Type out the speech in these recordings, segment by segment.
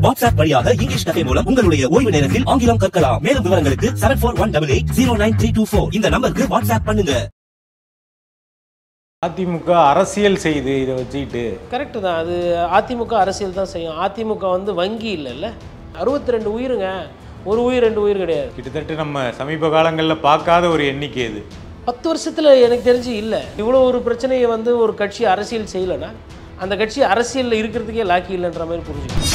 WhatsApp வழியாக English கதை மூலம் உங்களுடைய ஓய்வு நேரத்தில் ஆங்கிலம் கற்கலாம் மேலும் விவரங்களுக்கு seven four one double eight zero nine three two four இந்த நம்பருக்கு வாட்ஸ்அப் பண்ணுங்க அதிமுக அரசியல் செய்து இதை வச்சுக்கிட்டு கரெக்டு தான் அது அதிமுக அரசியல் தான் செய்யும் அதிமுக வந்து வங்கி இல்லைல்ல அறுபத்தி ரெண்டு உயிருங்க ஒரு உயிர் ரெண்டு உயிர் கிடையாது கிட்டத்தட்ட நம்ம சமீப காலங்களில் பார்க்காத ஒரு எண்ணிக்கை இது பத்து வருஷத்தில் எனக்கு தெரிஞ்சு இல்லை இவ்வளோ ஒரு பிரச்சனையை வந்து ஒரு கட்சி அரசியல் செய்யலைன்னா அந்த கட்சி அரசியலில் இருக்கிறதுக்கே லாக்கி இல்லைன்ற மாதிரி புரிஞ்சுக்கணும்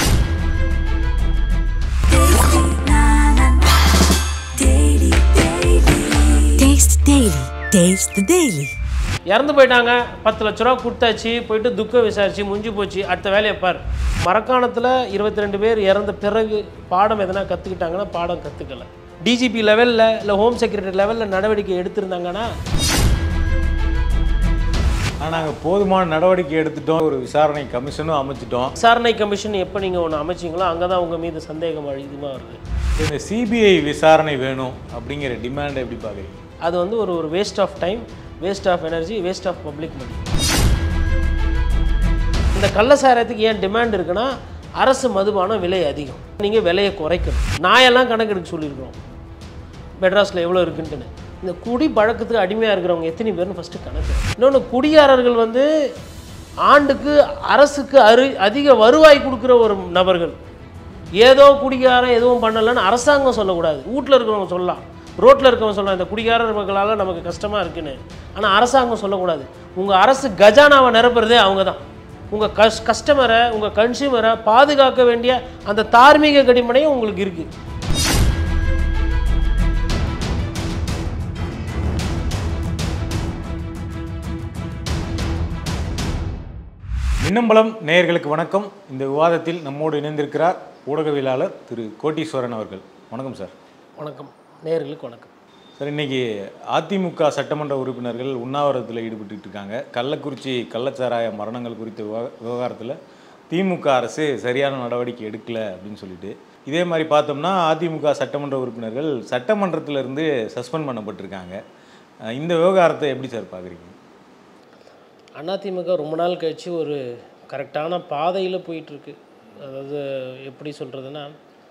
Daily, daily. Taste the daily. Taste the daily. இறந்து போயிட்டாங்க பத்து லட்ச ரூபா கொடுத்தாச்சு போயிட்டு துக்கம் விசாரிச்சு முடிஞ்சு போச்சு அடுத்த வேலையை பார் மரக்காணத்தில் இருபத்தி ரெண்டு பேர் இறந்த பிறகு பாடம் எதனா கற்றுக்கிட்டாங்கன்னா பாடம் கற்றுக்கல டிஜிபி லெவலில் இல்லை ஹோம் செக்ரட்டரி லெவலில் நடவடிக்கை எடுத்திருந்தாங்கன்னா ஆனால் நாங்கள் போதுமான நடவடிக்கை எடுத்துட்டோம் ஒரு விசாரணை கமிஷனும் அமைச்சிட்டோம் விசாரணை கமிஷன் எப்போ நீங்கள் ஒன்று அமைச்சிங்களோ அங்கே தான் உங்கள் மீது சந்தேகம் அதிகமாக வருது இந்த சிபிஐ விசாரணை வேணும் அப்படிங்கிற டிமாண்டை எப்படி பார்க்குறீங்க அது வந்து ஒரு ஒரு waste of time waste of energy waste of public money இந்த கள்ள சாராயத்துக்கு ஏன் டிமாண்ட் இருக்குன்னா அரசு மதுபானம் விலை அதிகம் நீங்கள் விலையை குறைக்கணும் நாயெல்லாம் கணக்கெடுக்க சொல்லியிருக்கிறோம் மெட்ராஸில் எவ்வளோ இருக்குன்ட்டுன்னு இந்த குடி பழக்கத்துக்கு அடிமையாக இருக்கிறவங்க எத்தனை பேர்னு ஃபஸ்ட்டு கணக்கு இன்னொன்று குடியாரர்கள் வந்து ஆண்டுக்கு அரசுக்கு அரு அதிக வருவாய் கொடுக்குற ஒரு நபர்கள் ஏதோ குடிகாரன் எதுவும் பண்ணலைன்னு அரசாங்கம் சொல்லக்கூடாது வீட்டில் இருக்கிறவங்க சொல்லலாம் ரோட்டில் இருக்கவங்க சொல்லலாம் இந்த குடிகாரர்களால் நமக்கு கஷ்டமாக இருக்குன்னு ஆனால் அரசாங்கம் சொல்லக்கூடாது உங்கள் அரசு கஜானாவை நிரப்புறதே அவங்க தான் உங்கள் கஸ் கஸ்டமரை உங்கள் கன்சியூமரை பாதுகாக்க வேண்டிய அந்த தார்மீக கடிமனையும் உங்களுக்கு இருக்குது மின்னம்பலம் நேயர்களுக்கு வணக்கம் இந்த விவாதத்தில் நம்மோடு இணைந்திருக்கிறார் ஊடகவியலாளர் திரு கோட்டீஸ்வரன் அவர்கள் வணக்கம் சார் வணக்கம் நேயர்களுக்கு வணக்கம் சார் இன்னைக்கு அதிமுக சட்டமன்ற உறுப்பினர்கள் உண்ணாவிரதத்தில் ஈடுபட்டுட்டு இருக்காங்க கள்ளக்குறிச்சி கள்ளச்சாராய மரணங்கள் குறித்த விவா- விவகாரத்தில் திமுக அரசு சரியான நடவடிக்கை எடுக்கல அப்படின்னு சொல்லிட்டு இதே மாதிரி பார்த்தோம்னா அதிமுக சட்டமன்ற உறுப்பினர்கள் சட்டமன்றத்துல இருந்து சஸ்பெண்ட் பண்ணப்பட்டிருக்காங்க அஹ் இந்த விவகாரத்தை எப்படி சார் பார்க்குறீங்க அதிமுக ரொம்ப நாள் கழிச்சு ஒரு கரெக்டான பாதையில் போயிட்டுருக்கு அதாவது எப்படி சொல்கிறதுனா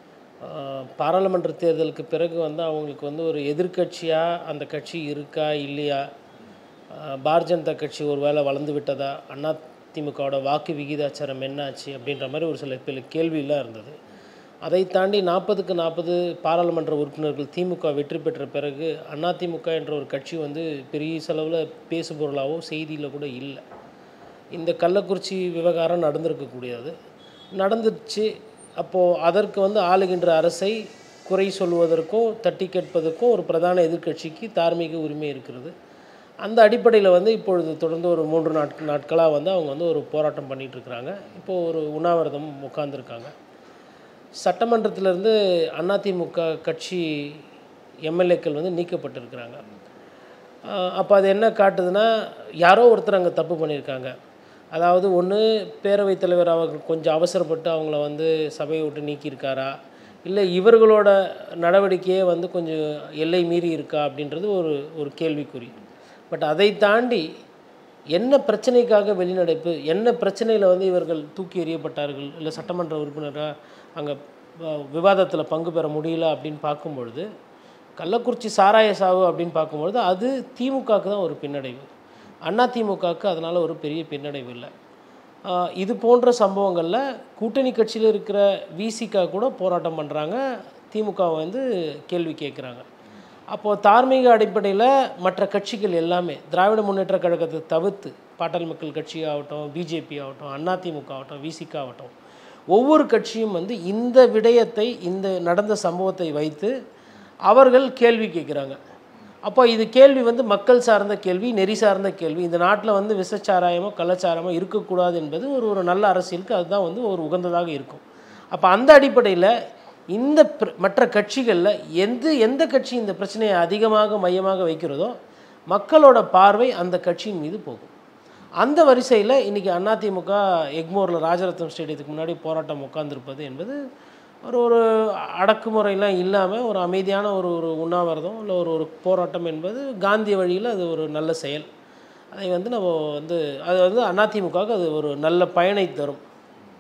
பாராளுமன்ற தேர்தலுக்கு பிறகு வந்து அவங்களுக்கு வந்து ஒரு எதிர்க்கட்சியாக அந்த கட்சி இருக்கா இல்லையா ஆஹ் பாரதிய ஜனதா கட்சி ஒரு வேளை வளர்ந்து விட்டதா அதிமுகவோட வாக்கு விகிதாச்சாரம் என்னாச்சு அப்படின்ற மாதிரி ஒரு சில பல கேள்வியெல்லாம் இருந்தது அதை தாண்டி நாற்பதுக்கு நாற்பது பாராளுமன்ற உறுப்பினர்கள் திமுக வெற்றி பெற்ற பிறகு அதிமுக என்ற ஒரு கட்சி வந்து பெரிய செலவில் பேசுபொருளாவோ செய்தியில் கூட இல்லை இந்த கள்ளக்குறிச்சி விவகாரம் நடந்திருக்கக்கூடியது நடந்துச்சு அப்போது அதற்கு வந்து ஆளுகின்ற அரசை குறை சொல்வதற்கும் தட்டி கேட்பதற்கும் ஒரு பிரதான எதிர்க்கட்சிக்கு தார்மீக உரிமை இருக்கிறது அந்த அடிப்படையில் வந்து இப்பொழுது தொடர்ந்து ஒரு மூன்று நாட்கள் நாட்களாக வந்து அவங்க வந்து ஒரு போராட்டம் பண்ணிட்டு இருக்கிறாங்க இப்போது ஒரு உண்ணாவிரதம் உட்கார்ந்துருக்காங்க சட்டமன்றத்திலிருந்து அதிமுக கட்சி எம்எல்ஏக்கள் வந்து நீக்கப்பட்டிருக்கிறாங்க அப்போ அது என்ன காட்டுதுன்னா யாரோ ஒருத்தர் அங்கே தப்பு பண்ணியிருக்காங்க அதாவது ஒன்று பேரவைத் தலைவர் அவர்கள் கொஞ்சம் அவசரப்பட்டு அவங்கள வந்து சபையை விட்டு நீக்கியிருக்காரா இல்லை இவர்களோட நடவடிக்கையே வந்து கொஞ்சம் எல்லை மீறி இருக்கா அப்படின்றது ஒரு ஒரு கேள்விக்குறி பட் அதை தாண்டி என்ன பிரச்சனைக்காக வெளிநடப்பு என்ன பிரச்சனையில் வந்து இவர்கள் தூக்கி எறியப்பட்டார்கள் இல்லை சட்டமன்ற உறுப்பினராக அங்கே விவாதத்தில் பங்கு பெற முடியல அப்படின்னு பார்க்கும்பொழுது கள்ளக்குறிச்சி சாராய சாவு அப்படின்னு பார்க்கும்பொழுது அது திமுகவுக்கு தான் ஒரு பின்னடைவு அண்ணா திமுகவுக்கு அதனால் ஒரு பெரிய பின்னடைவு இல்லை ஆஹ் இது போன்ற சம்பவங்களில் கூட்டணி கட்சியில் இருக்கிற விசிகா கூட போராட்டம் பண்ணுறாங்க திமுக வந்து கேள்வி கேட்குறாங்க அப்போது தார்மீக அடிப்படையில் மற்ற கட்சிகள் எல்லாமே திராவிட முன்னேற்ற கழகத்தை தவிர்த்து பாட்டாளி மக்கள் கட்சி ஆகட்டும் பிஜேபி ஆகட்டும் அதிமுக ஆகட்டும் விசிகா ஆகட்டும் ஒவ்வொரு கட்சியும் வந்து இந்த விடயத்தை இந்த நடந்த சம்பவத்தை வைத்து அவர்கள் கேள்வி கேட்குறாங்க அப்போ இது கேள்வி வந்து மக்கள் சார்ந்த கேள்வி நெறி சார்ந்த கேள்வி இந்த நாட்டில் வந்து விஷச்சாராயமோ கள்ளச்சாராயமோ இருக்கக்கூடாது என்பது ஒரு ஒரு நல்ல அரசியலுக்கு அதுதான் வந்து ஒரு உகந்ததாக இருக்கும் அப்போ அந்த அடிப்படையில் இந்த பிர- மற்ற கட்சிகளில் எந்த எந்த கட்சி இந்த பிரச்சனையை அதிகமாக மையமாக வைக்கிறதோ மக்களோட பார்வை அந்த கட்சியின் மீது போகும் அந்த வரிசையில் இன்றைக்கி அதிமுக எக்மோரில் ராஜரத்னம் ஸ்டேடியத்துக்கு முன்னாடி போராட்டம் உட்கார்ந்திருப்பது என்பது ஒரு ஒரு அடக்குமுறையெல்லாம் இல்லாமல் ஒரு அமைதியான ஒரு ஒரு உண்ணாவிரதம் இல்லை ஒரு ஒரு போராட்டம் என்பது காந்திய வழியில் அது ஒரு நல்ல செயல் அதை வந்து நம்ம வந்து அது வந்து அதிமுகவுக்கு அது ஒரு நல்ல பயனை தரும்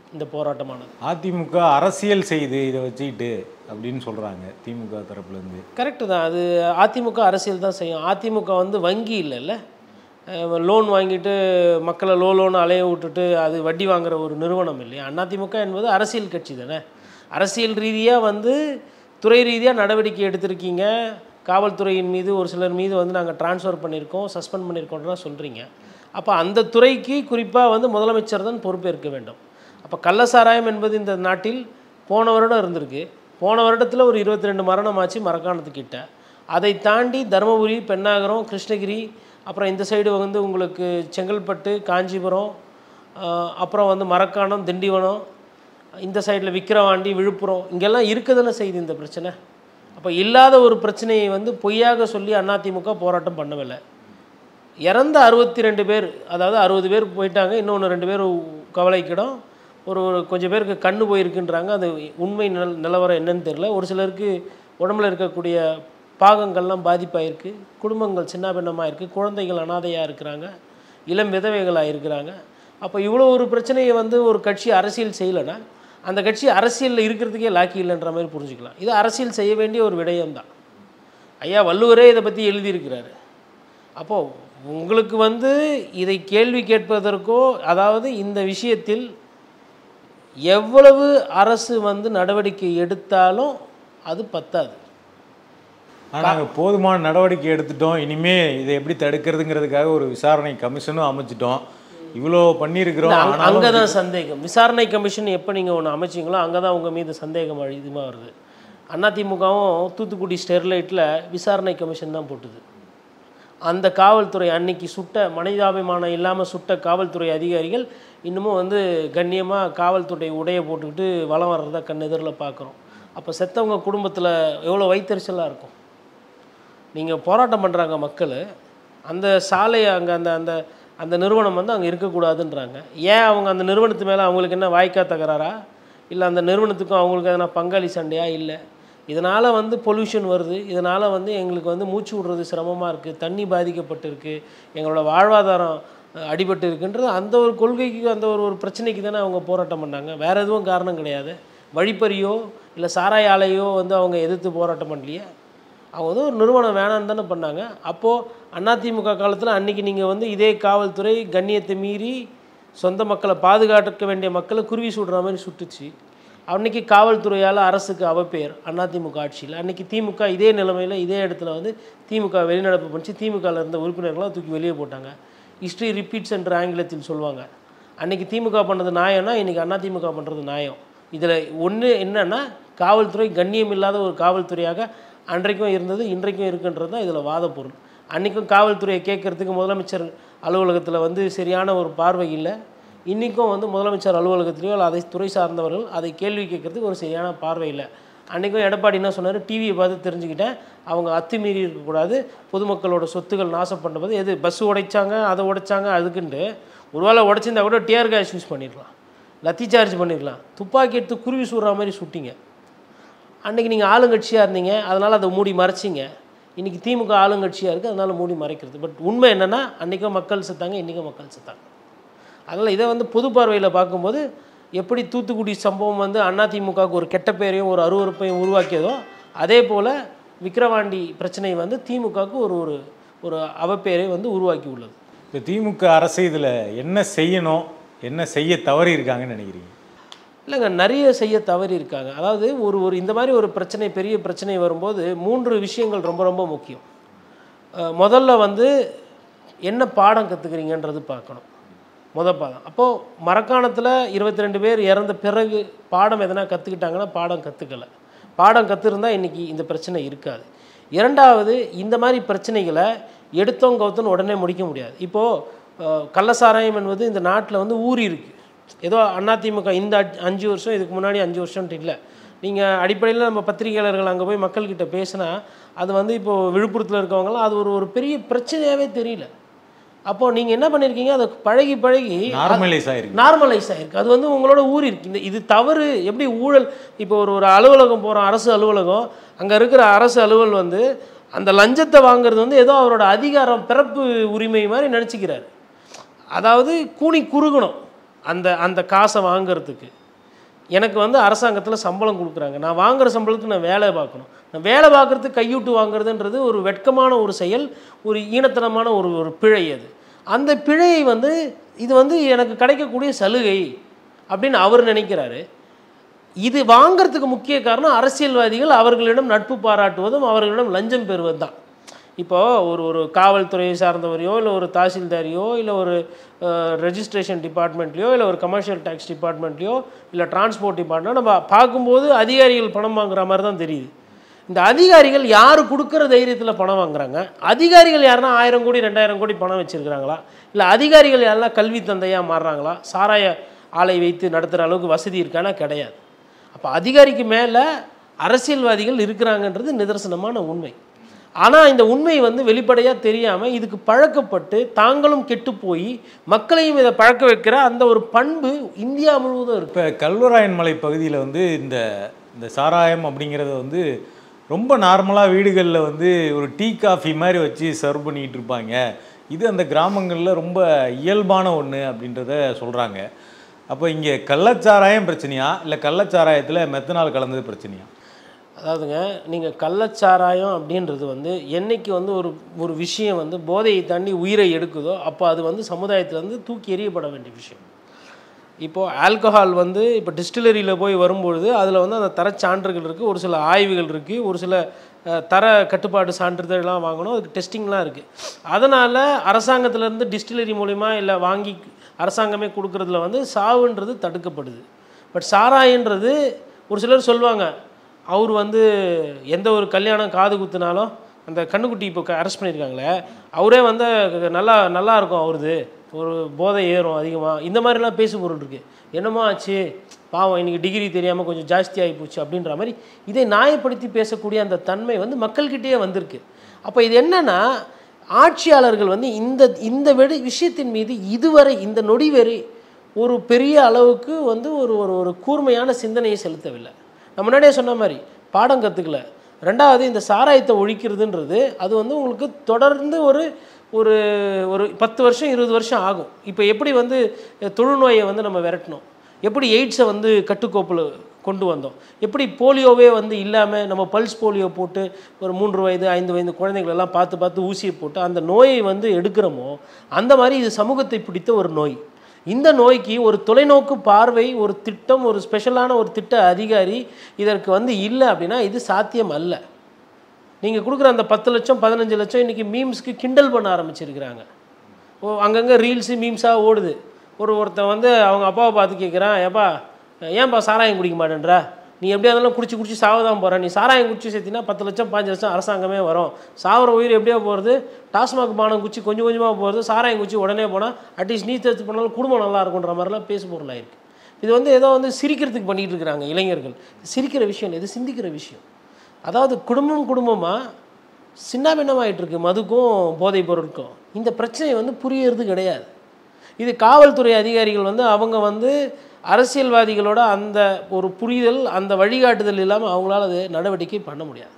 இந்த போராட்டமானது அதிமுக அரசியல் செய்து இதை வச்சுக்கிட்டு அப்படின்னு சொல்றாங்க திமுக தரப்புல இருந்து கரெக்டு தான் அது அதிமுக அரசியல் தான் செய்யும் அதிமுக வந்து வங்கி இல்லைல்ல லோன் வாங்கிட்டு மக்களை லோ லோன் அலைய விட்டுட்டு அது வட்டி வாங்குற ஒரு நிறுவனம் இல்லையா அதிமுக என்பது அரசியல் கட்சி தானே அரசியல் ரீதியாக வந்து துறை ரீதியாக நடவடிக்கை எடுத்திருக்கீங்க காவல்துறையின் மீது ஒரு சிலர் மீது வந்து நாங்கள் ட்ரான்ஸ்ஃபர் பண்ணியிருக்கோம் சஸ்பெண்ட் பண்ணியிருக்கோம்லாம் சொல்கிறீங்க அப்போ அந்த துறைக்கு குறிப்பாக வந்து முதலமைச்சர் தான் பொறுப்பேற்க வேண்டும் அப்போ கள்ளசாராயம் என்பது இந்த நாட்டில் போன வருடம் இருந்திருக்கு போன வருடத்தில் ஒரு இருபத்தி ரெண்டு மரணம் ஆச்சு மரக்காணத்துக்கிட்ட அதை தாண்டி தருமபுரி பெண்ணாகரம் கிருஷ்ணகிரி அப்புறம் இந்த சைடு வந்து உங்களுக்கு செங்கல்பட்டு காஞ்சிபுரம் ஆஹ் அப்புறம் வந்து மரக்காணம் திண்டிவனம் இந்த சைடில் விக்கிரவாண்டி விழுப்புரம் இங்கெல்லாம் இருக்குதுன்னு செய்யுது இந்த பிரச்சனை அப்போ இல்லாத ஒரு பிரச்சனையை வந்து பொய்யாக சொல்லி அதிமுக போராட்டம் பண்ணவில்லை இறந்த அறுபத்தி ரெண்டு பேர் அதாவது அறுபது பேர் போயிட்டாங்க இன்னொன்று ரெண்டு பேர் கவலைக்கிடம் ஒரு ஒரு கொஞ்சம் பேருக்கு கண்ணு போயிருக்குன்றாங்க அது உண்மை நில நிலவரம் என்னன்னு தெரியல ஒரு சிலருக்கு உடம்புல இருக்கக்கூடிய பாகங்கள்லாம் பாதிப்பாயிருக்கு குடும்பங்கள் சின்ன பின்னமாக இருக்குது குழந்தைகள் அனாதையாக இருக்கிறாங்க இளம் விதவைகளாக இருக்கிறாங்க அப்போ இவ்வளோ ஒரு பிரச்சனையை வந்து ஒரு கட்சி அரசியல் செய்யலைன்னா அந்த கட்சி அரசியலில் இருக்கிறதுக்கே லாக்கி இல்லைன்ற மாதிரி புரிஞ்சுக்கலாம் இது அரசியல் செய்ய வேண்டிய ஒரு விடயம்தான் ஐயா வள்ளுவரே இதை பற்றி எழுதியிருக்கிறாரு அப்போது உங்களுக்கு வந்து இதை கேள்வி கேட்பதற்கோ அதாவது இந்த விஷயத்தில் எவ்வளவு அரசு வந்து நடவடிக்கை எடுத்தாலும் அது பத்தாது ஆனால் நாங்கள் போதுமான நடவடிக்கை எடுத்துட்டோம் இனிமே இதை எப்படி தடுக்கிறதுங்கிறதுக்காக ஒரு விசாரணை கமிஷனும் அமைச்சிட்டோம் இவ்வளோ பண்ணியிருக்கிறோம் ஆனாலும் அங்கே தான் சந்தேகம் விசாரணை கமிஷன் எப்போ நீங்கள் ஒன்று அமைச்சிங்களோ அங்கே தான் உங்கள் மீது சந்தேகம் அதிகமாக வருது அதிமுகவும் தூத்துக்குடி ஸ்டெர்லைட்டில் விசாரணை கமிஷன் தான் போட்டுது அந்த காவல்துறை அன்னைக்கு சுட்ட மனிதாபிமானம் இல்லாமல் சுட்ட காவல்துறை அதிகாரிகள் இன்னமும் வந்து கண்ணியமாக காவல்துறை உடைய போட்டுக்கிட்டு வலம் வர்றத கண்ணெதிரில் பார்க்குறோம் அப்போ செத்தவங்க குடும்பத்தில் எவ்வளோ வைத்தறிச்சலாக இருக்கும் நீங்கள் போராட்டம் பண்ணுறாங்க மக்கள் அந்த சாலை அங்கே அந்த அந்த அந்த நிறுவனம் வந்து அங்கே இருக்கக்கூடாதுன்றாங்க ஏன் அவங்க அந்த நிறுவனத்து மேலே அவங்களுக்கு என்ன வாய்க்கா தகராறா இல்லை அந்த நிறுவனத்துக்கும் அவங்களுக்கு எதனா பங்காளி சண்டையா இல்லை இதனால் வந்து பொல்யூஷன் வருது இதனால் வந்து எங்களுக்கு வந்து மூச்சு விடுறது சிரமமாக இருக்குது தண்ணி பாதிக்கப்பட்டிருக்கு எங்களோட வாழ்வாதாரம் அஹ், அடிபட்டு இருக்குன்றது அந்த ஒரு கொள்கைக்கு அந்த ஒரு ஒரு பிரச்சனைக்கு தானே அவங்க போராட்டம் பண்ணாங்க வேறு எதுவும் காரணம் கிடையாது வழிப்பறியோ இல்லை சாராய ஆலையோ வந்து அவங்க எதிர்த்து போராட்டம் பண்ணலையே அவங்க வந்து ஒரு நிறுவனம் வேணான்னு தானே பண்ணாங்க அப்போது அதிமுக காலத்தில் அன்றைக்கி நீங்கள் வந்து இதே காவல்துறை கண்ணியத்தை மீறி சொந்த மக்களை பாதுகாக்க வேண்டிய மக்களை குருவி சுடுற மாதிரி சுட்டுச்சு அன்னைக்கு காவல்துறையால் அரசுக்கு அவப்பெயர் அதிமுக ஆட்சியில் அன்னைக்கு திமுக இதே நிலைமையில் இதே இடத்துல வந்து திமுக வெளிநடப்பு பண்ணிச்சு திமுகவில் இருந்த உறுப்பினர்களாம் தூக்கி வெளியே போட்டாங்க ஹிஸ்ட்ரி ரிப்பீட்ஸ் என்ற ஆங்கிலத்தில் சொல்லுவாங்க அன்னைக்கு திமுக பண்ணது நியாயம்னா இன்றைக்கி அதிமுக பண்ணுறது நியாயம் இதில் ஒன்று என்னன்னா காவல்துறை கண்ணியம் இல்லாத ஒரு காவல்துறையாக அன்றைக்கும் இருந்தது இன்றைக்கும் இருக்குன்றது தான் இதில் வாத பொருள் அன்றைக்கும் காவல்துறையை கேட்கறதுக்கு முதலமைச்சர் அலுவலகத்தில் வந்து சரியான ஒரு பார்வை இல்லை இன்றைக்கும் வந்து முதலமைச்சர் அலுவலகத்திலேயோ அல்ல அதை துறை சார்ந்தவர்கள் அதை கேள்வி கேட்கறதுக்கு ஒரு சரியான பார்வை இல்லை அன்றைக்கும் எடப்பாடி என்ன சொன்னார் டிவியை பார்த்து தெரிஞ்சுக்கிட்டேன் அவங்க அத்துமீறி இருக்கக்கூடாது பொதுமக்களோட சொத்துக்கள் நாசம் பண்ணுறது எது பஸ் உடைச்சாங்க அதை உடைச்சாங்க அதுக்குன்ட்டு ஒருவேளை உடைச்சிருந்தா கூட டியர் கேஸ் யூஸ் பண்ணிடலாம் லத்தி சார்ஜ் பண்ணிடலாம் துப்பாக்கி எடுத்து குருவி சுடுற மாதிரி சுட்டிங்க அன்றைக்கி நீங்கள் ஆளுங்கட்சியாக இருந்தீங்க அதனால் அதை மூடி மறைச்சிங்க இன்றைக்கி திமுக ஆளுங்கட்சியாக இருக்குது அதனால் மூடி மறைக்கிறது பட் உண்மை என்னென்னா அன்றைக்கும் மக்கள் செத்தாங்க இன்றைக்கும் மக்கள் செத்தாங்க அதனால் இதை வந்து பொது பார்வையில் பார்க்கும்போது எப்படி தூத்துக்குடி சம்பவம் வந்து அதிமுகவுக்கு ஒரு கெட்ட பேரையும் ஒரு அருவருப்பையும் உருவாக்கியதோ அதே போல் விக்கிரவாண்டி பிரச்சனை வந்து திமுகவுக்கு ஒரு ஒரு ஒரு அவப்பேரை வந்து உருவாக்கி உள்ளது இப்போ திமுக அரசு இதில் என்ன செய்யணும் என்ன செய்ய தவறி இருக்காங்கன்னு நினைக்கிறீங்க இல்லைங்க நிறைய செய்ய தவறி இருக்காங்க அதாவது ஒரு ஒரு இந்த மாதிரி ஒரு பிரச்சனை பெரிய பிரச்சனை வரும்போது மூன்று விஷயங்கள் ரொம்ப ரொம்ப முக்கியம் அஹ் முதல்ல வந்து என்ன பாடம் கற்றுக்குறீங்கன்றது பார்க்கணும் முத பாடம் அப்போது மரக்காணத்தில் இருபத்தி ரெண்டு பேர் இறந்த பிறகு பாடம் எதனா கற்றுக்கிட்டாங்கன்னா பாடம் கற்றுக்கல பாடம் கற்றுருந்தா இன்றைக்கி இந்த பிரச்சனை இருக்காது இரண்டாவது இந்த மாதிரி பிரச்சனைகளை எடுத்தோம் கவுத்தோன்னு உடனே முடிக்க முடியாது இப்போது கள்ளசாராயம் என்பது இந்த நாட்டில் வந்து ஊறி இருக்குது ஏதோ அதிமுக இந்த அஞ்சு- அஞ்சு வருஷம் இதுக்கு முன்னாடி அஞ்சு வருஷம்ட்டு இல்லை நீங்கள் அடிப்படையில் நம்ம பத்திரிகையாளர்கள் அங்கே போய் மக்கள்கிட்ட பேசினா அது வந்து இப்போது விழுப்புரத்தில் இருக்கவங்கலாம் அது ஒரு ஒரு பெரிய பிரச்சனையாகவே தெரியல அப்போது நீங்கள் என்ன பண்ணியிருக்கீங்க அதை பழகி பழகி நார்மலைஸ் ஆயிருக்கு நார்மலைஸ் ஆயிருக்கு அது வந்து உங்களோட ஊறி இருக்கு இந்த இது தவறு எப்படி ஊழல் இப்போ ஒரு ஒரு அலுவலகம் போகிறோம் அரசு அலுவலகம் அங்கே இருக்கிற அரசு அலுவல் வந்து அந்த லஞ்சத்தை வாங்குறது வந்து ஏதோ அவரோட அதிகாரம் பிறப்பு உரிமை மாதிரி நினச்சிக்கிறாரு அதாவது கூனி குறுகணும் அந்த அந்த காசை வாங்குறதுக்கு எனக்கு வந்து அரசாங்கத்தில் சம்பளம் கொடுக்குறாங்க நான் வாங்குற சம்பளத்துக்கு நான் வேலை பார்க்கணும் நான் வேலை பார்க்குறதுக்கு கையூட்டு வாங்குறதுன்றது ஒரு வெட்கமான ஒரு செயல் ஒரு ஈனத்தனமான ஒரு ஒரு பிழை அது அந்த பிழையை வந்து இது வந்து எனக்கு கிடைக்கக்கூடிய சலுகை அப்படின்னு அவர் நினைக்கிறாரு இது வாங்கிறதுக்கு முக்கிய காரணம் அரசியல்வாதிகள் அவர்களிடம் நட்பு பாராட்டுவதும் அவர்களிடம் லஞ்சம் பெறுவது தான் இப்போ ஒரு ஒரு காவல்துறையை சார்ந்தவரையோ இல்லை ஒரு தாசில்தாரையோ இல்லை ஒரு ரெஜிஸ்ட்ரேஷன் டிபார்ட்மெண்ட்லையோ இல்லை ஒரு கமர்ஷியல் டேக்ஸ் டிபார்ட்மெண்ட்லையோ இல்லை டிரான்ஸ்போர்ட் டிபார்ட்மெண்ட் நம்ம பார்க்கும்போது அதிகாரிகள் பணம் வாங்குற மாதிரி தான் தெரியுது இந்த அதிகாரிகள் யார் கொடுக்குற தைரியத்தில் பணம் வாங்குறாங்க அதிகாரிகள் யாருன்னா ஆயிரம் கோடி ரெண்டாயிரம் கோடி பணம் வச்சுருக்கிறாங்களா இல்லை அதிகாரிகள் யாரெல்லாம் கல்வி தந்தையாக மாறுறாங்களா சாராய ஆலை வைத்து நடத்துகிற அளவுக்கு வசதி இருக்கானா கிடையாது அப்போ அதிகாரிக்கு மேலே அரசியல்வாதிகள் இருக்கிறாங்கன்றது நிதர்சனமான உண்மை ஆனால் இந்த உண்மை வந்து வெளிப்படையாக தெரியாமல் இதுக்கு பழக்கப்பட்டு தாங்களும் கெட்டு போய் மக்களையும் இதை பழக்க வைக்கிற அந்த ஒரு பண்பு இந்தியா முழுவதும் இருக்கு இப்போ கல்வராயன் மலை பகுதியில் வந்து இந்த இந்த சாராயம் அப்படிங்கிறத வந்து ரொம்ப நார்மலாக வீடுகளில் வந்து ஒரு டீ காஃபி மாதிரி வச்சு சர்வ் பண்ணிக்கிட்டு இருப்பாங்க இது அந்த கிராமங்களில் ரொம்ப இயல்பான ஒன்று அப்படின்றத சொல்கிறாங்க அப்போ இங்கே கள்ளச்சாராயம் பிரச்சனையா இல்லை கள்ளச்சாராயத்தில் மெத்தனால் கலந்தது பிரச்சனையா அதாவதுங்க நீங்கள் கள்ளச்சாராயம் அப்படின்றது வந்து என்னைக்கு வந்து ஒரு ஒரு விஷயம் வந்து போதையை தாண்டி உயிரை எடுக்குதோ அப்போ அது வந்து சமுதாயத்தில் வந்து தூக்கி எறியப்பட வேண்டிய விஷயம் இப்போது ஆல்கஹால் வந்து இப்போ டிஸ்டிலரியில் போய் வரும்பொழுது அதில் வந்து அந்த தரச் சான்றுகள் இருக்குது ஒரு சில ஆய்வுகள் இருக்குது ஒரு சில அஹ், தர கட்டுப்பாடு சான்றிதழ்லாம் வாங்கணும் அதுக்கு டெஸ்டிங்லாம் இருக்குது அதனால் அரசாங்கத்திலேருந்து டிஸ்டிலரி மூலிமா இல்லை வாங்கி அரசாங்கமே கொடுக்குறதுல வந்து சாவுன்றது தடுக்கப்படுது பட் சாராயன்றது ஒரு சிலர் சொல்லுவாங்க அவர் வந்து எந்த ஒரு கல்யாணம் காது குத்துனாலும் அந்த கண்ணுக்குட்டி இப்போ அரெஸ்ட் பண்ணியிருக்காங்களே அவரே வந்து நல்லா நல்லா இருக்கும் அவருது ஒரு போதை ஏறும் அதிகமாக இந்த மாதிரிலாம் பேசு பொருள் இருக்குது என்னமோ ஆச்சு பாவம் இன்னைக்கு டிகிரி தெரியாமல் கொஞ்சம் ஜாஸ்தி ஆகி போச்சு அப்படின்ற மாதிரி இதை நியாயப்படுத்தி பேசக்கூடிய அந்த தன்மை வந்து மக்கள்கிட்டயே வந்திருக்கு அப்போ இது என்னன்னா ஆட்சியாளர்கள் வந்து இந்த இந்த வெடி விஷயத்தின் மீது இதுவரை இந்த நொடி வரை ஒரு பெரிய அளவுக்கு வந்து ஒரு ஒரு ஒரு கூர்மையான சிந்தனையை செலுத்தவில்லை நான் முன்னாடியே சொன்ன மாதிரி பாடம் கற்றுக்கல ரெண்டாவது இந்த சாராயத்தை ஒழிக்கிறதுன்றது அது வந்து உங்களுக்கு தொடர்ந்து ஒரு ஒரு ஒரு பத்து வருஷம் இருபது வருஷம் ஆகும் இப்போ எப்படி வந்து தொழுநோயை வந்து நம்ம விரட்டணும் எப்படி எய்ட்ஸை வந்து கட்டுக்கோப்பில் கொண்டு வந்தோம் எப்படி போலியோவே வந்து இல்லாமல் நம்ம பல்ஸ் போலியோ போட்டு ஒரு மூன்று வயது ஐந்து வயது குழந்தைகளெல்லாம் பார்த்து பார்த்து ஊசியை போட்டு அந்த நோயை வந்து எடுக்கிறோமோ அந்த மாதிரி இது சமூகத்தை பிடித்த ஒரு நோய் இந்த நோய்க்கு ஒரு தொலைநோக்கு பார்வை ஒரு திட்டம் ஒரு ஸ்பெஷலான ஒரு திட்ட அதிகாரி இதற்கு வந்து இல்லை அப்படின்னா இது சாத்தியம் அல்ல நீங்கள் கொடுக்குற அந்த பத்து லட்சம் பதினஞ்சு லட்சம் இன்றைக்கி மீம்ஸ்க்கு கிண்டல் பண்ண ஆரம்பிச்சிருக்கிறாங்க ஓ அங்கங்கே ரீல்ஸு மீம்ஸாக ஓடுது ஒரு ஒருத்தன் வந்து அவங்க அப்பாவை பார்த்து கேட்குறான் ஏப்பா ஏன்பா சாராயம் குடிக்க மாட்டேன்ற நீ எப்படியா இருந்தாலும் குடிச்சு குடிச்சு சாவதான் போகிற நீ சாராயம் குடிச்சு சேர்த்தினா பத்து லட்சம் பாஞ்சு லட்சம் அரசாங்கமே வரும் சாவர உயிர் எப்படியா போகிறது டாஸ்மாக் பானம் குச்சி கொஞ்சம் கொஞ்சமாக போகிறது சாராயம் குச்சி உடனே போனால் அட்லீஸ்ட் நீ தத்து பண்ணாலும் குடும்பம் நல்லா இருக்குன்ற மாதிரிலாம் பேசு பொருளாயிருக்கு இது வந்து ஏதோ வந்து சிரிக்கிறதுக்கு பண்ணிகிட்டு இருக்கிறாங்க இளைஞர்கள் சிரிக்கிற விஷயம் இல்லை இது சிந்திக்கிற விஷயம் அதாவது குடும்பம் குடும்பமாக சின்னாபின்னமாயிட்டு இருக்கு மதுக்கும் போதைப் பொருளுக்கும் இந்த பிரச்சனை வந்து புரியறது கிடையாது இது காவல்துறை அதிகாரிகள் வந்து அவங்க வந்து அரசியல்வாதிகளோட அந்த ஒரு புரிதல் அந்த வழிகாட்டுதல் இல்லாமல் அவங்களால அது நடவடிக்கை பண்ண முடியாது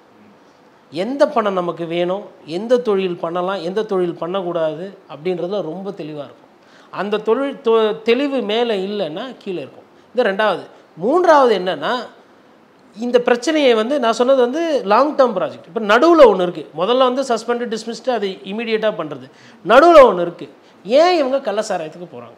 எந்த பணம் நமக்கு வேணும் எந்த தொழில் பண்ணலாம் எந்த தொழில் பண்ணக்கூடாது அப்படின்றதுல ரொம்ப தெளிவாக இருக்கும் அந்த தொழில் தொ தெளிவு மேலே இல்லைன்னா கீழே இருக்கும் இது ரெண்டாவது மூன்றாவது என்னன்னா இந்த பிரச்சனையை வந்து நான் சொன்னது வந்து லாங் டேர்ம் ப்ராஜெக்ட் இப்போ நடுவில் ஒன்று இருக்குது முதல்ல வந்து சஸ்பெண்டு டிஸ்மிஸ்டு அது இமீடியட்டாக பண்ணுறது நடுவில் ஒன்று இருக்குது ஏன் இவங்க கள்ளசாராயத்துக்கு போகிறாங்க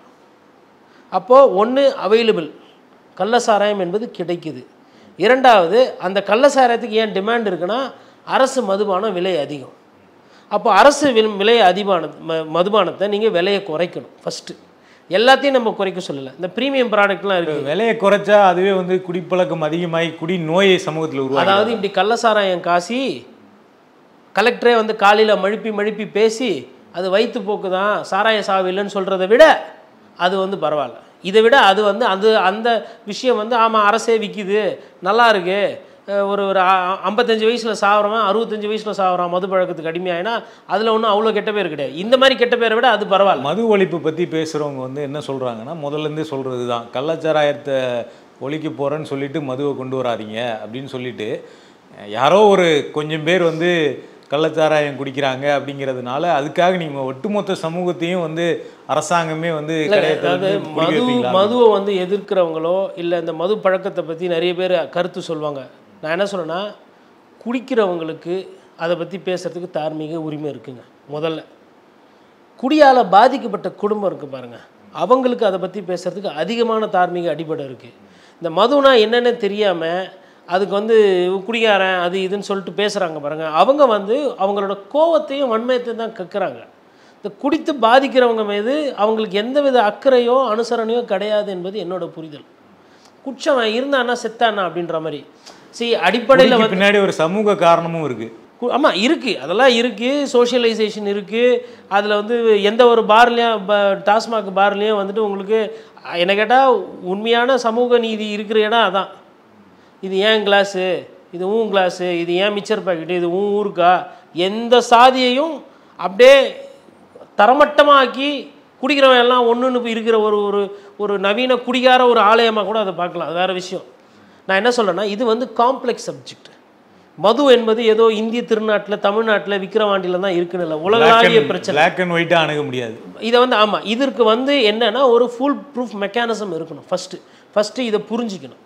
அப்போது ஒன்று அவைலபிள் கள்ளசாராயம் என்பது கிடைக்குது இரண்டாவது அந்த கள்ளசாராயத்துக்கு ஏன் டிமாண்ட் இருக்குன்னா அரசு மதுபானம் விலை அதிகம் அப்போ அரசு வில்- விலை அதிபான ம- மதுபானத்தை நீங்கள் விலையை குறைக்கணும் ஃபஸ்ட்டு எல்லாத்தையும் நம்ம குறைக்க சொல்லலை இந்த ப்ரீமியம் ப்ராடக்ட்லாம் இருக்குது விலையை குறைச்சா அதுவே வந்து குடிப்பழக்கம் அதிகமாகி குடி நோயை சமூகத்தில் உருவாகும் அதாவது இப்படி கள்ளசாராயம் காசி கலெக்டரே வந்து காலையில் மழுப்பி மழுப்பி பேசி அது வயிற்று போக்கு தான் சாராய சாவு இல்லைன்னு சொல்கிறத விட அது வந்து பரவாயில்ல இதை விட அது வந்து அது அந்த விஷயம் வந்து ஆமாம் அரசே விற்கிது நல்லா இருக்கு அஹ் ஒரு ஒரு அ- ஐம்பத்தஞ்சு வயசில் சாவறவன் அறுபத்தஞ்சு வயசில் சாவறான் மது பழக்கத்துக்கு அடிமையாயினா அதில் ஒன்றும் அவ்வளோ கெட்ட பேர் கிடையாது இந்த மாதிரி கெட்ட பேரை விட அது பரவாயில்ல மது ஒழிப்பு பற்றி பேசுகிறவங்க வந்து என்ன சொல்கிறாங்கன்னா முதல்லேருந்தே சொல்கிறது தான் கள்ளச்சாராயத்தை ஒழிக்க போகிறேன்னு சொல்லிட்டு மதுவை கொண்டு வராதீங்க அப்படின்னு சொல்லிட்டு அஹ், யாரோ ஒரு கொஞ்சம் பேர் வந்து கள்ளச்சாராயம் குடிக்கிறாங்க அப்படிங்கிறதுனால அதுக்காக நீங்கள் ஒட்டுமொத்த சமூகத்தையும் வந்து அரசாங்கமே வந்து இல்ல, கடையத்தை அதாவது வந்து குடிக்க மது வைப்பீங்களா? மதுவை வந்து எதிர்க்கிறவங்களோ இல்லை இந்த மது பழக்கத்தை பற்றி நிறைய பேர் கருத்து சொல்லுவாங்க நான் என்ன சொல்றேன்னா குடிக்கிறவங்களுக்கு அதை பற்றி பேசுறதுக்கு தார்மீக உரிமை இருக்குங்க முதல்ல குடியால் பாதிக்கப்பட்ட குடும்பம் இருக்குது பாருங்க அவங்களுக்கு அதை பற்றி பேசுறதுக்கு அதிகமான தார்மீக அடிப்படை இருக்குது இந்த மதுனா என்னென்னு தெரியாமல் அதுக்கு வந்து குடிகாரன் அது இதுன்னு சொல்லிட்டு பேசுகிறாங்க பாருங்க அவங்க வந்து அவங்களோட கோவத்தையும் வன்மயத்தையும் தான் கக்குறாங்க இந்த குடித்து பாதிக்கிறவங்க மீது அவங்களுக்கு எந்தவித அக்கறையோ அனுசரணையோ கிடையாது என்பது என்னோட புரிதல் குச்சவன் இருந்தானா செத்தானா அப்படின்ற மாதிரி சரி அடிப்படையில் குடிக்கு வந்து பின்னாடி ஒரு சமூக காரணமும் இருக்கு கு- ஆமா இருக்குது அதெல்லாம் இருக்குது சோஷியலைசேஷன் இருக்குது அதில் வந்து எந்த ஒரு பார்லேயும் டாஸ்மாக் பார்லேயும் வந்துட்டு உங்களுக்கு அஹ், என்ன கேட்டால் உண்மையான சமூக நீதி இருக்கிற இடம் அதான் இது ஏன் கிளாஸு இது ஊன் கிளாஸு இது ஏன் மிச்சர் பாக்கெட்டு இது ஊன் ஊருக்கா எந்த சாதியையும் அப்படியே தரமட்டமாக்கி குடிக்கிறவன் எல்லாம் ஒன்றுன்னு இருக்கிற ஒரு ஒரு ஒரு நவீன குடிகார ஒரு ஆலயமாக கூட அதை பார்க்கலாம் அது வேறு விஷயம் நான் என்ன சொல்கிறேன்னா இது வந்து காம்ப்ளெக்ஸ் சப்ஜெக்ட் மது என்பது ஏதோ இந்திய திருநாட்டில் தமிழ்நாட்டில் விக்கிரவாண்டியில் தான் இருக்குன்னு இல்லை உலகளாவிய பிரச்சனை பிளாக் அண்ட் ஒயிட்டாக அணுக முடியாது இதை வந்து ஆமாம் இதற்கு வந்து என்னன்னா ஒரு ஃபுல் ப்ரூஃப் மெக்கானிசம் இருக்கணும் ஃபஸ்ட்டு ஃபஸ்ட்டு இதை புரிஞ்சிக்கணும்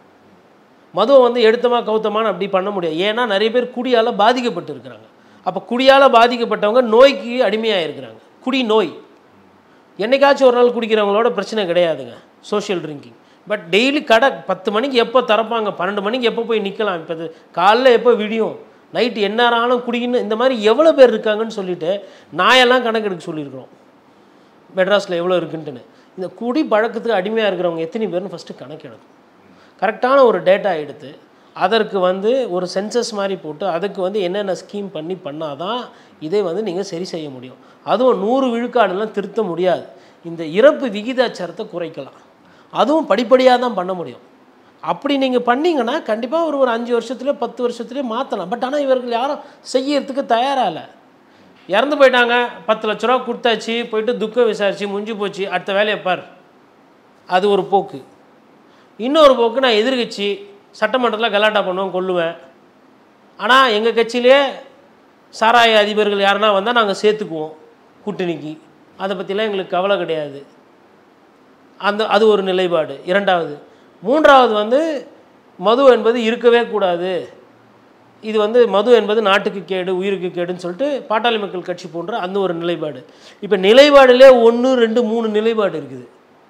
மதுவை வந்து எடுத்தமா கவுத்தமான்னு அப்படி பண்ண முடியாது ஏன்னா நிறைய பேர் குடியால் பாதிக்கப்பட்டு இருக்கிறாங்க அப்போ குடியால் பாதிக்கப்பட்டவங்க நோய்க்கு அடிமையாக இருக்கிறாங்க குடி நோய் என்னைக்காச்சும் ஒரு நாள் குடிக்கிறவங்களோட பிரச்சனை கிடையாதுங்க சோஷியல் ட்ரிங்கிங் பட் டெய்லி கடை பத்து மணிக்கு எப்போ திறப்பாங்க பன்னெண்டு மணிக்கு எப்போ போய் நிற்கலாம் இப்போ இது காலைல எப்போ விடியும் நைட்டு என்ன ஆனாலும் குடிக்கணும் இந்த மாதிரி எவ்வளோ பேர் இருக்காங்கன்னு சொல்லிட்டு நாயெல்லாம் கணக்கெடுக்க சொல்லியிருக்கிறோம் மெட்ராஸில் எவ்வளோ இருக்குன்ட்டுன்னு இந்த குடி பழக்கத்துக்கு அடிமையாக இருக்கிறவங்க எத்தனை பேர்னு ஃபஸ்ட்டு கணக்கெடுக்கும் கரெக்டான ஒரு டேட்டா எடுத்து அதற்கு வந்து ஒரு சென்சஸ் மாதிரி போட்டு அதுக்கு வந்து என்னென்ன ஸ்கீம் பண்ணி பண்ணாதான் இதை வந்து நீங்கள் சரி செய்ய முடியும் அதுவும் நூறு விழுக்காடுலாம் திருத்த முடியாது இந்த இறப்பு விகிதாச்சாரத்தை குறைக்கலாம் அதுவும் படிப்படியாக தான் பண்ண முடியும் அப்படி நீங்கள் பண்ணீங்கன்னா கண்டிப்பாக ஒரு ஒரு அஞ்சு வருஷத்துலேயே பத்து வருஷத்துலேயே மாற்றலாம் பட் ஆனால் இவர்கள் யாரும் செய்யறதுக்கு தயாராக இல்லை இறந்து போயிட்டாங்க பத்து லட்ச ரூபா கொடுத்தாச்சு போயிட்டு துக்கம் விசாரிச்சு முடிஞ்சு போச்சு அடுத்த வேலையை பார் அது ஒரு போக்கு இன்னொரு போக்கு நான் எதிர்கட்சி சட்டமன்றத்தில் கலாட்டா பண்ணுவேன் கொல்லுவேன் ஆனால் எங்கள் கட்சியிலே சாராய அதிபர்கள் யாருன்னா வந்தால் நாங்கள் சேர்த்துக்குவோம் கூட்டணிக்கு அதை பற்றிலாம் எங்களுக்கு கவலை கிடையாது அந்த அது ஒரு நிலைப்பாடு இரண்டாவது மூன்றாவது வந்து மது என்பது இருக்கவே கூடாது இது வந்து மது என்பது நாட்டுக்கு கேடு உயிருக்கு கேடுன்னு சொல்லிட்டு பாட்டாளி மக்கள் கட்சி போன்ற அந்த ஒரு நிலைப்பாடு இப்போ நிலைப்பாடுலே ஒன்று ரெண்டு மூணு நிலைப்பாடு இருக்குது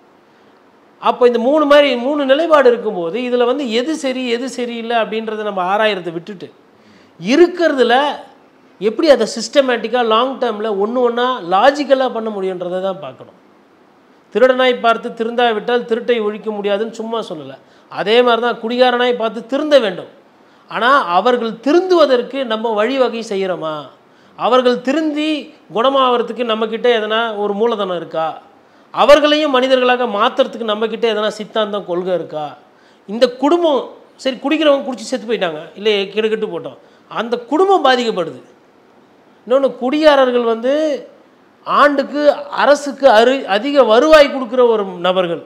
அப்போ இந்த மூணு மாதிரி மூணு நிலைப்பாடு இருக்கும்போது இதில் வந்து எது சரி எது சரியில்லை அப்படின்றத நம்ம ஆராயறதை விட்டுட்டு இருக்கிறதுல எப்படி அதை சிஸ்டமேட்டிக்காக லாங் டேர்மில் ஒன்று ஒன்றா லாஜிக்கலாக பண்ண முடியுன்றதை தான் பார்க்கணும் திருடனாய் பார்த்து திருந்தாவிட்டால் திருட்டை ஒழிக்க முடியாதுன்னு சும்மா சொல்லலை அதே மாதிரி தான் குடிகாரனாய் பார்த்து திருந்த வேண்டும் ஆனால் அவர்கள் திருந்துவதற்கு நம்ம வழிவகை செய்கிறோமா அவர்கள் திருந்தி குணமாகறதுக்கு நம்மக்கிட்ட எதனா ஒரு மூலதனம் இருக்கா அவர்களையும் மனிதர்களாக மாற்றுறதுக்கு நம்மக்கிட்ட எதனா சித்தாந்தம் கொள்கை இருக்கா இந்த குடும்பம் சரி குடிக்கிறவங்க குடிச்சு செத்து போயிட்டாங்க இல்லை கெடுக்கெட்டு போட்டோம் அந்த குடும்பம் பாதிக்கப்படுது இன்னொன்று குடியாரர்கள் வந்து ஆண்டுக்கு அரசுக்கு அரு அதிக வருவாய் கொடுக்குற ஒரு நபர்கள்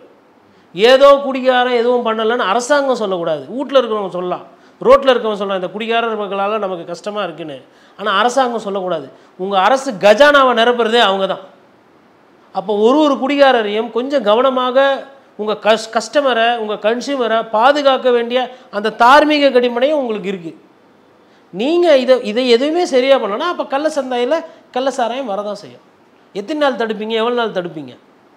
ஏதோ குடிகாரன் எதுவும் பண்ணலைன்னு அரசாங்கம் சொல்லக்கூடாது வீட்டில் இருக்கிறவங்க சொல்லலாம் ரோட்டில் இருக்கவங்க சொல்லலாம் இந்த குடிகாரர்களால் நமக்கு கஷ்டமாக இருக்குன்னு ஆனால் அரசாங்கம் சொல்லக்கூடாது உங்கள் அரசு கஜானாவை நிரப்புறதே அவங்க தான் அப்போ ஒரு ஒரு குடிகாரரையும் கொஞ்சம் கவனமாக உங்கள் கஸ் கஸ்டமரை உங்கள் கன்சியூமரை பாதுகாக்க வேண்டிய அந்த தார்மீக கடிமனையும் உங்களுக்கு இருக்குது நீங்கள் இதை இதை எதுவுமே சரியாக பண்ணலன்னா அப்போ கள்ள சந்தையில் கள்ள சாராயம் வரதான் செய்யும் எத்தனை நாள் தடுப்பீங்க எவ்வளோ நாள் தடுப்பீங்க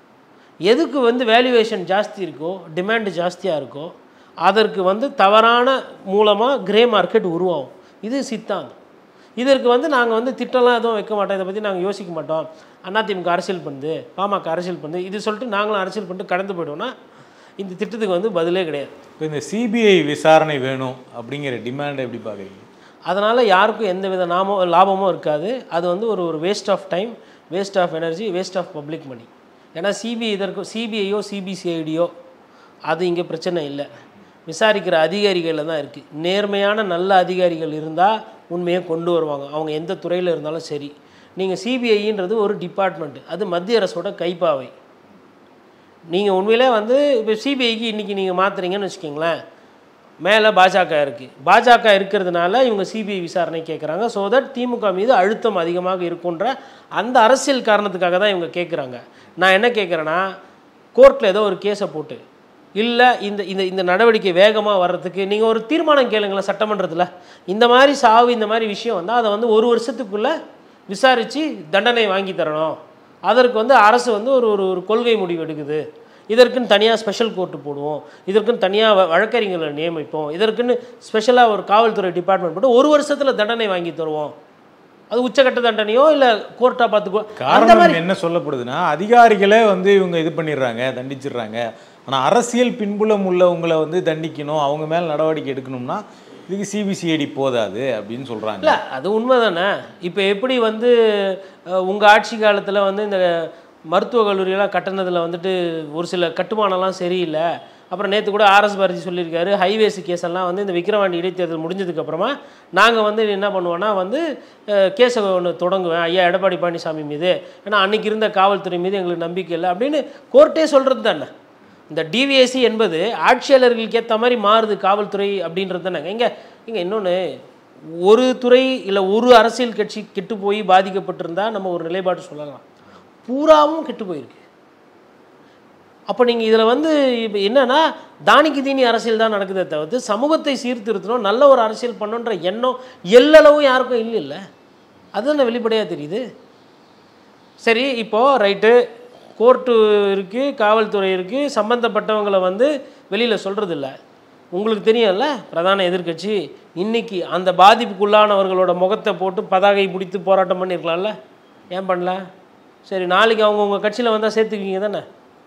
எதுக்கு வந்து வேல்யூவேஷன் ஜாஸ்தி இருக்கோ டிமாண்டு ஜாஸ்தியாக இருக்கோ அதற்கு வந்து தவறான மூலமாக கிரே மார்க்கெட் உருவாகும் இது சித்தாந்தம் இதற்கு வந்து நாங்கள் வந்து திட்டம்லாம் எதுவும் வைக்க மாட்டோம் இதை பற்றி நாங்கள் யோசிக்க மாட்டோம் அதிமுக அரசியல் பண்ணுது பாமக அரசியல் பண்ணுது இது சொல்லிட்டு நாங்களும் அரசியல் பண்ணிட்டு கடந்து போயிடுவோம்னா இந்த திட்டத்துக்கு வந்து பதிலே கிடையாது இப்போ இந்த சிபிஐ விசாரணை வேணும் அப்படிங்கிற டிமாண்டை எப்படி பார்க்குறீங்க அதனால் யாருக்கும் எந்த வித நாமோ லாபமும் இருக்காது அது வந்து ஒரு ஒரு waste of time waste of energy waste of public money ஏன்னா சிபிஐ இதற்கு சிபிஐயோ சிபிசிஐடியோ அது இங்கே பிரச்சனை இல்லை விசாரிக்கிற அதிகாரிகளில் தான் இருக்குது நேர்மையான நல்ல அதிகாரிகள் இருந்தால் உண்மையை கொண்டு வருவாங்க அவங்க எந்த துறையில் இருந்தாலும் சரி நீங்கள் சிபிஐன்றது ஒரு டிபார்ட்மெண்ட் அது மத்திய அரசோட கைப்பாவை நீங்கள் உண்மையிலே வந்து இப்போ சிபிஐக்கு இன்றைக்கி நீங்கள் மாற்றுறீங்கன்னு வச்சுக்கோங்களேன் மேலே பாஜக இருக்குது பாஜக இருக்கிறதுனால இவங்க சிபிஐ விசாரணை கேட்குறாங்க ஸோ தட் திமுக மீது அழுத்தம் அதிகமாக இருக்குன்ற அந்த அரசியல் காரணத்துக்காக தான் இவங்க கேட்குறாங்க நான் என்ன கேட்குறேன்னா கோர்ட்டில் ஏதோ ஒரு கேஸை போட்டு இல்லை இந்த இந்த இந்த நடவடிக்கை வேகமாக வர்றதுக்கு நீங்கள் ஒரு தீர்மானம் கேளுங்களேன் சட்டமன்றத்தில் இந்த மாதிரி சாவு இந்த மாதிரி விஷயம் வந்தால் அதை வந்து ஒரு வருஷத்துக்குள்ளே விசாரித்து தண்டனை வாங்கி தரணும் அதற்கு வந்து அரசு வந்து ஒரு ஒரு ஒரு கொள்கை முடிவு எடுக்குது இதற்குன்னு தனியாக ஸ்பெஷல் கோர்ட்டு போடுவோம் இதற்குன்னு தனியாக வழக்கறிஞர்களை நியமிப்போம் இதற்குன்னு ஸ்பெஷலாக ஒரு காவல்துறை டிபார்ட்மெண்ட் போட்டு ஒரு வருஷத்தில் தண்டனை வாங்கி தருவோம் அது உச்சக்கட்ட தண்டனையோ இல்லை கோர்ட்டாக பார்த்துக்கோ அந்த காரணம் மாதிரி என்ன சொல்லப்படுதுன்னா அதிகாரிகளே வந்து இவங்க இது பண்ணிடுறாங்க தண்டிச்சிடுறாங்க ஆனா அரசியல் பின்புலம் உள்ளவங்களை வந்து தண்டிக்கணும் அவங்க மேல நடவடிக்கை எடுக்கணும்னா இதுக்கு சிபிசிஐடி போதாது அப்படின்னு சொல்றாங்க இல்லை அது உண்மை தானே இப்போ எப்படி வந்து உங்கள் ஆட்சி காலத்தில் வந்து இந்த மருத்துவக் கல்லூரியெல்லாம் கட்டினதில் வந்துட்டு ஒரு சில கட்டுமானம்லாம் சரியில்லை அப்புறம் நேற்று கூட ஆர்எஸ் பாரதி சொல்லியிருக்காரு ஹைவேஸ் கேஸ் எல்லாம் வந்து இந்த விக்கிரவாண்டி இடைத்தேர்தல் முடிஞ்சதுக்கப்புறமா நாங்கள் வந்து என்ன பண்ணுவோன்னா வந்து கேஸை ஒன்று தொடங்குவேன் ஐயா எடப்பாடி பழனிசாமி மீது ஏன்னா அன்னைக்கு இருந்த காவல்துறை மீது எங்களுக்கு நம்பிக்கை இல்லை அப்படின்னு கோர்ட்டே சொல்கிறது தானே இந்த டிவிஎஸ்சி என்பது ஆட்சியாளர்களுக்கு ஏற்ற மாதிரி மாறுது காவல்துறை அப்படின்றது தானே இங்கே இங்கே இன்னொன்று ஒரு துறை இல்லை ஒரு அரசியல் கட்சி கெட்டு போய் பாதிக்கப்பட்டிருந்தா நம்ம ஒரு நிலைப்பாடு சொல்லலாம் பூராவும் கெட்டு போயிருக்கு அப்போ நீங்கள் இதில் வந்து இப்போ என்னன்னா தானிக்கு தீனி அரசியல் தான் நடக்குதே தவிர்த்து சமூகத்தை சீர்திருத்தணும் நல்ல ஒரு அரசியல் பண்ணணுன்ற எண்ணம் எல்லளவும் யாருக்கும் இல்லை இல்லை அதுதான் வெளிப்படையாக தெரியுது சரி இப்போது ரைட்டு கோர்ட்டு இருக்குது காவல்துறை இருக்குது சம்மந்தப்பட்டவங்களை வந்து வெளியில் சொல்கிறதில்ல உங்களுக்கு தெரியும்ல பிரதான எதிர்க்கட்சி இன்னைக்கு அந்த பாதிப்புக்குள்ளானவர்களோட முகத்தை போட்டு பதாகை பிடித்து போராட்டம் பண்ணியிருக்கலாம்ல ஏன் பண்ணல சரி நாளைக்கு அவங்க உங்கள் கட்சியில் வந்தால் சேர்த்துக்குவீங்க தானே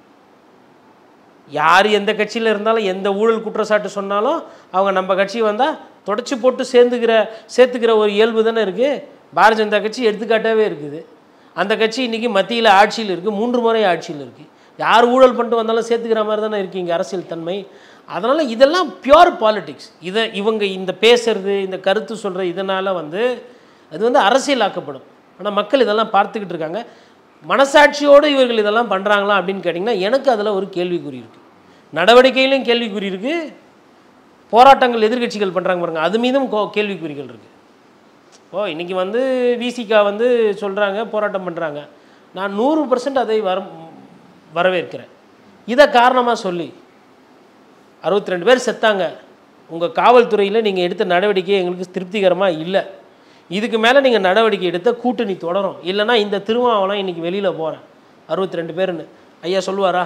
யார் எந்த கட்சியில் இருந்தாலும் எந்த ஊழல் குற்றச்சாட்டு சொன்னாலும் அவங்க நம்ம கட்சி வந்தால் தொடச்சி போட்டு சேர்ந்துக்கிற சேர்த்துக்கிற ஒரு இயல்பு தானே இருக்குது பாரதிய ஜனதா கட்சி எடுத்துக்காட்டாவே இருக்குது அந்த கட்சி இன்றைக்கி மத்தியில் ஆட்சியில் இருக்குது மூன்று முறை ஆட்சியில் இருக்குது யார் ஊழல் பண்ணிட்டு வந்தாலும் சேர்த்துக்கிற மாதிரி தானே இருக்கீங்க அரசியல் தன்மை அதனால் இதெல்லாம் பியோர் பாலிடிக்ஸ் இதை இவங்க இந்த பேசுறது இந்த கருத்து சொல்கிற இதனால் வந்து அது வந்து அரசியலாக்கப்படும் ஆனால் மக்கள் இதெல்லாம் பார்த்துக்கிட்டு இருக்காங்க மனசாட்சியோடு இவர்கள் இதெல்லாம் பண்ணுறாங்களா அப்படின்னு கேட்டிங்கன்னா எனக்கு அதில் ஒரு கேள்விக்குறி இருக்குது நடவடிக்கையிலும் கேள்விக்குறி இருக்குது போராட்டங்கள் எதிர்க்கட்சிகள் பண்ணுறாங்க பாருங்க அது மீதும் கோ- கேள்விக்குறிகள் இருக்குது ஓ இன்றைக்கி வந்து விசிகா வந்து சொல்கிறாங்க போராட்டம் பண்ணுறாங்க நான் நூறு பர்சன்ட் அதை வர வரவேற்கிறேன் இதை காரணமாக சொல்லி அறுபத்தி ரெண்டு பேர் செத்தாங்க உங்கள் காவல்துறையில் நீங்கள் எடுத்த நடவடிக்கை எங்களுக்கு திருப்திகரமாக இல்லை இதுக்கு மேலே நீங்கள் நடவடிக்கை எடுத்த கூட்டணி தொடரும் இல்லைன்னா இந்த திருமாவளம் இன்றைக்கி வெளியில் போகிறேன் அறுபத்தி ரெண்டு பேருன்னு ஐயா சொல்லுவாரா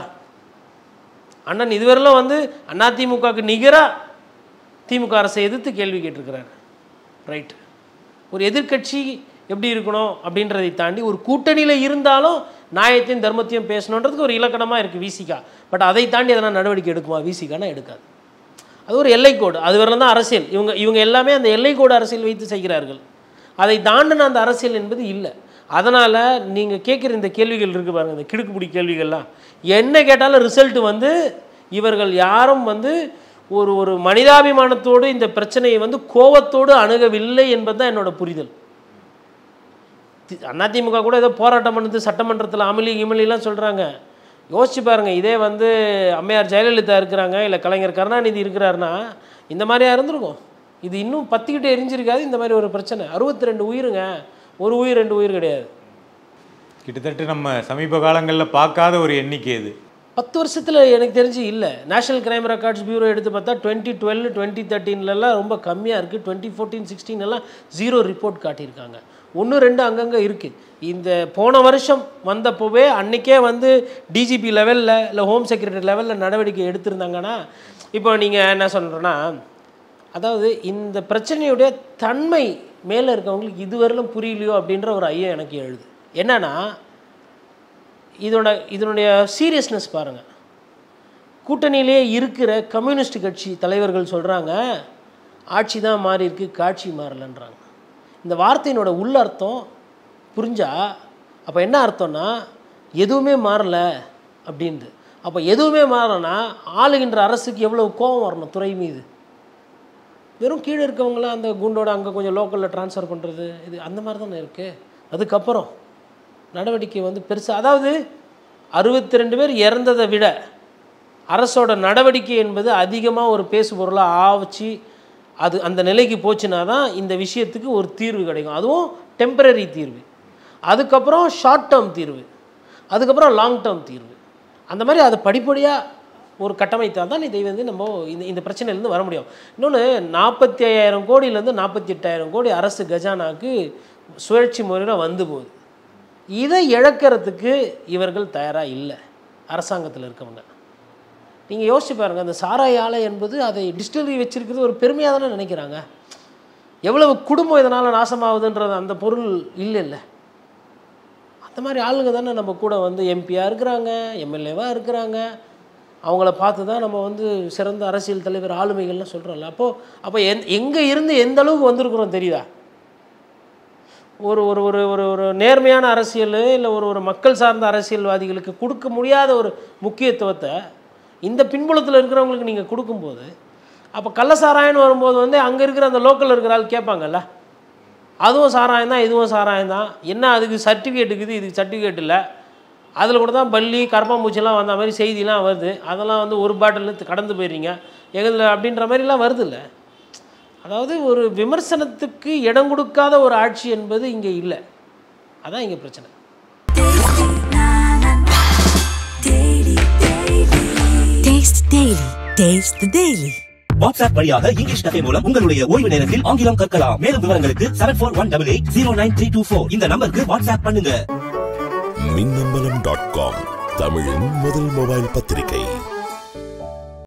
அண்ணன் இதுவரையிலும் வந்து அதிமுகவுக்கு நிகராக திமுக அரசை எதிர்த்து கேள்வி கேட்டிருக்கிறார் ரைட் ஒரு எதிர்க்கட்சி எப்படி இருக்கணும் அப்படின்றதை தாண்டி ஒரு கூட்டணியில் இருந்தாலும் நியாயத்தையும் தர்மத்தையும் பேசணுன்றதுக்கு ஒரு இலக்கணமாக இருக்குது விசிகா பட் அதை தாண்டி எதனா நடவடிக்கை எடுக்குமா விசிகானா எடுக்காது அது ஒரு எல்லைக்கோடு அது வரலாம் தான் அரசியல் இவங்க இவங்க எல்லாமே அந்த எல்லைக்கோடு அரசியல் வைத்து செய்கிறார்கள் அதை தாண்டின அந்த அரசியல் என்பது இல்லை அதனால் நீங்கள் கேட்குற இந்த கேள்விகள் இருக்குது பாருங்கள் இந்த கிடுக்குப்பிடி கேள்விகள்லாம் என்ன கேட்டாலும் ரிசல்ட் வந்து இவர்கள் யாரும் வந்து ஒரு ஒரு மனிதாபிமானத்தோடு இந்த பிரச்சனையை வந்து கோவத்தோடு அணுகவில்லை என்பது தான் என்னோட புரிதல் தி- அதிமுக கூட ஏதோ போராட்டம் பண்ணுது சட்டமன்றத்தில் அமளி கிமலிலாம் சொல்கிறாங்க யோசிச்சு பாருங்கள் இதே வந்து அம்மையார் ஜெயலலிதா இருக்கிறாங்க இல்லை கலைஞர் கருணாநிதி இருக்கிறாருன்னா இந்த மாதிரியா இருந்திருக்கும் இது இன்னும் பத்திக்கிட்டு எரிஞ்சிருக்காது இந்த மாதிரி ஒரு பிரச்சனை அறுபத்தி ரெண்டு உயிருங்க ஒரு உயிர் ரெண்டு உயிர் கிடையாது கிட்டத்தட்ட நம்ம சமீப காலங்களில் பார்க்காத ஒரு எண்ணிக்கை இது பத்து வருஷத்தில் எனக்கு தெரிஞ்சு இல்லை நேஷனல் கிரைம் ரெக்கார்ட்ஸ் பியூரோ எடுத்து பார்த்தா டுவெண்ட்டி டுவெல் டுவெண்ட்டி தேர்ட்டீன்லலாம் ரொம்ப கம்மியாக இருக்குது டுவெண்ட்டி ஃபோர்டீன் சிக்ஸ்டீன் எல்லாம் ஜீரோ ரிப்போர்ட் காட்டியிருக்காங்க ஒன்று ரெண்டு அங்கங்கே இருக்குது இந்த போன வருஷம் வந்தப்போவே அன்றைக்கே வந்து டிஜிபி லெவலில் இல்லை ஹோம் செக்ரட்டரி லெவலில் நடவடிக்கை எடுத்திருந்தாங்கன்னா இப்போ நீங்கள் என்ன சொல்கிறேன்னா அதாவது இந்த பிரச்சனையுடைய தன்மை மேலே இருக்கவங்களுக்கு இதுவரையிலும் புரியலையோ அப்படின்ற ஒரு ஐயம் எனக்கு எழுது என்னன்னா இதோட இதனுடைய சீரியஸ்னஸ் பாருங்கள் கூட்டணியிலே இருக்கிற கம்யூனிஸ்ட் கட்சி தலைவர்கள் சொல்கிறாங்க ஆட்சி தான் மாறி இருக்கு காட்சி மாறலன்றாங்க இந்த வார்த்தையினோட உள்ளர்த்தம் புரிஞ்சா அப்போ என்ன அர்த்தம்னா எதுவுமே மாறல அப்படின்ட்டு அப்போ எதுவுமே மாறலன்னா ஆளுகின்ற அரசுக்கு எவ்வளோ கோபம் வரணும் துறை மீது வெறும் கீழே இருக்கவங்கள அந்த குண்டோட அங்கே கொஞ்சம் லோக்கலில் ட்ரான்ஸ்ஃபர் பண்ணுறது இது அந்த மாதிரி தானே இருக்குது அதுக்கப்புறம் நடவடிக்கை வந்து பெருசாக அதாவது அறுபத்தி ரெண்டு பேர் இறந்ததை விட அரசோட நடவடிக்கை என்பது அதிகமாக ஒரு பேசு பொருளாக ஆவச்சு அது அந்த நிலைக்கு போச்சுன்னா தான் இந்த விஷயத்துக்கு ஒரு தீர்வு கிடைக்கும் அதுவும் டெம்பரரி தீர்வு அதுக்கப்புறம் ஷார்ட் டேர்ம் தீர்வு அதுக்கப்புறம் லாங் டேர்ம் தீர்வு அந்த மாதிரி அதை படிப்படியாக ஒரு கட்டமைத்தால் தான் இதை வந்து நம்ம இந்த இந்த பிரச்சனையிலேருந்து வர முடியும் இன்னொன்று நாற்பத்தி ஐயாயிரம் கோடியிலேருந்து நாற்பத்தி எட்டாயிரம் கோடி அரசு கஜானாக்கு சுழற்சி முறையில் வந்து போகுது இதை இழக்கிறதுக்கு இவர்கள் தயாராக இல்லை அரசாங்கத்தில் இருக்கவங்க நீங்கள் யோசிச்சு பாருங்கள் அந்த சாராய ஆலை என்பது அதை டிஸ்டிலரி வச்சிருக்கிறது ஒரு பெருமையாக தானே நினைக்கிறாங்க எவ்வளவு குடும்பம் இதனால் நாசமாகுதுன்றது அந்த பொருள் இல்லை இல்லை அந்த மாதிரி ஆளுங்க தானே நம்ம கூட வந்து எம்பியாக இருக்கிறாங்க எம்எல்ஏவாக இருக்கிறாங்க அவங்கள பார்த்து தான் நம்ம வந்து சிறந்த அரசியல் தலைவர் ஆளுமைகள்லாம் சொல்கிறோம்ல அப்போது அப்போ எந் எங்கே இருந்து எந்த அளவுக்கு வந்திருக்கிறோம் தெரியுதா ஒரு ஒரு ஒரு ஒரு ஒரு நேர்மையான அரசியல் இல்லை ஒரு ஒரு மக்கள் சார்ந்த அரசியல்வாதிகளுக்கு கொடுக்க முடியாத ஒரு முக்கியத்துவத்தை இந்த பின்புலத்தில் இருக்கிறவங்களுக்கு நீங்கள் கொடுக்கும்போது அப்போ கள்ள சாராயம்னு வரும்போது வந்து அங்கே இருக்கிற அந்த லோக்கலில் இருக்கிற ஆள் கேட்பாங்கல்ல அதுவும் சாராயம் தான் இதுவும் சாராயம் தான் என்ன அதுக்கு சர்டிஃபிகேட் இருக்குது இதுக்கு சர்டிஃபிகேட் இல்லை அதில் கூட தான் பள்ளி கரப்பாம்பூச்சிலாம் வந்த மாதிரி செய்திலாம் வருது அதெல்லாம் வந்து ஒரு பாட்டில் கடந்து போயிடுறீங்க எதில் அப்படின்ற மாதிரிலாம் வருது இல்லை அதாவது ஒரு விமர்சனத்துக்கு இடம் கொடுக்காத ஒரு ஆட்சி என்பது இங்கே இல்லை அதான் இங்கே பிரச்சனை Taste Daily. Taste the Daily. WhatsApp வழியாக இங்கிலீஷ் கதை மூலம் உங்களுடைய ஓய்வு நேரத்தில் ஆங்கிலம் கற்கலாம் மேலும் விவரங்களுக்கு seven four one double eight zero nine three two four இந்த நம்பருக்கு வாட்ஸ்அப் பண்ணுங்க மின்னம்பலம் டாட் காம் தமிழின் முதல் மொபைல் பத்திரிகை